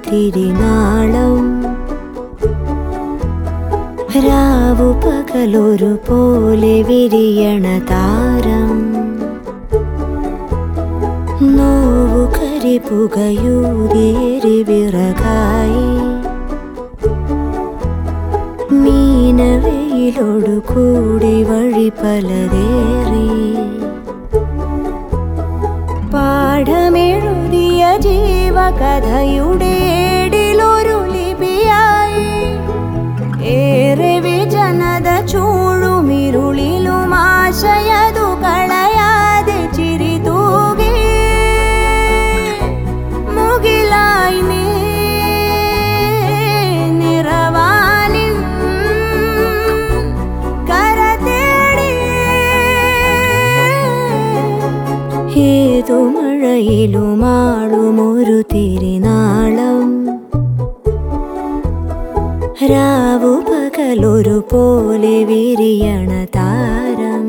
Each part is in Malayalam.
തിരിനാളം രാവു പകലൊരു പോലെ വിരിയണ താരം നോവു കരിപുകയൂതിയേരി വിറകായി മീനവെയിലൊടു കൂടി വഴി പലതേറി പാഠമെഴുതിയ ജീവകഥയുടെ ഏടിലൊരു ലിപിയായി ഏറെ വിജനത ചൂഴുമിരുളിലും ആശയതു കളയാതെ ചിരി തൂകി മുകിലായി നീ നിറവാനിൻ കര തേടി ഏതു മഴയിലുമാളുമൊരു തിരിനാളം രാവു പകലൊരു പോലെ വിരിയണ താരം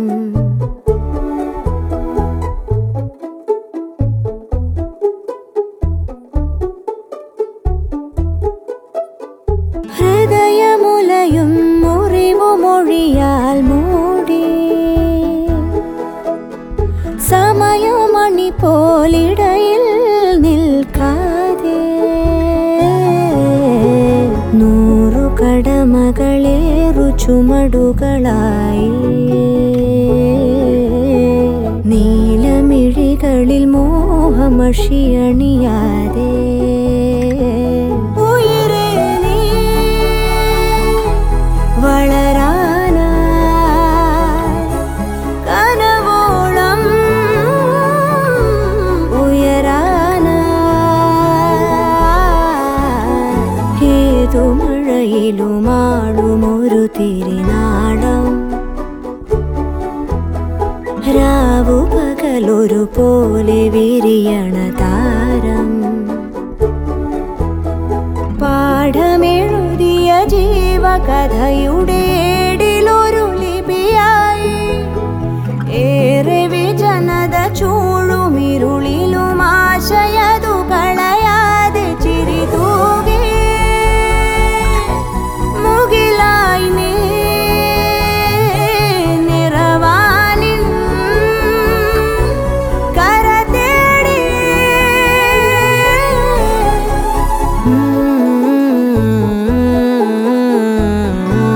ഹൃദയമുലയും മുറിവുമൊഴിയാൽ മൂടി സമയമണി പോലിടയിൽ നിൽക്കാതെ നൂറു കടമകളേറു ചുമടുകളായി നീലമിഴികളിൽ മോഹമഷിയണിയാതെ ഉയിരേ നീ വളരാനായി കനവോളം ഉയരാനായി ഏതു മഴയിലുമാടുമൊരു തിരിനാളം രാവു പകലൊരു പോലെ വിരിയണ താരം പാഠമെഴുതിയ ജീവകഥയുടെ ഏടിലൊരു ലിപിയായി ഏറെ വിജനത ചൂഴുമിരുളിലും ആശയതു കളയാതെ ചിരി തൂകി മുകിലായി നീ നിറവാനിൻ കര തേടി Mm-hmm.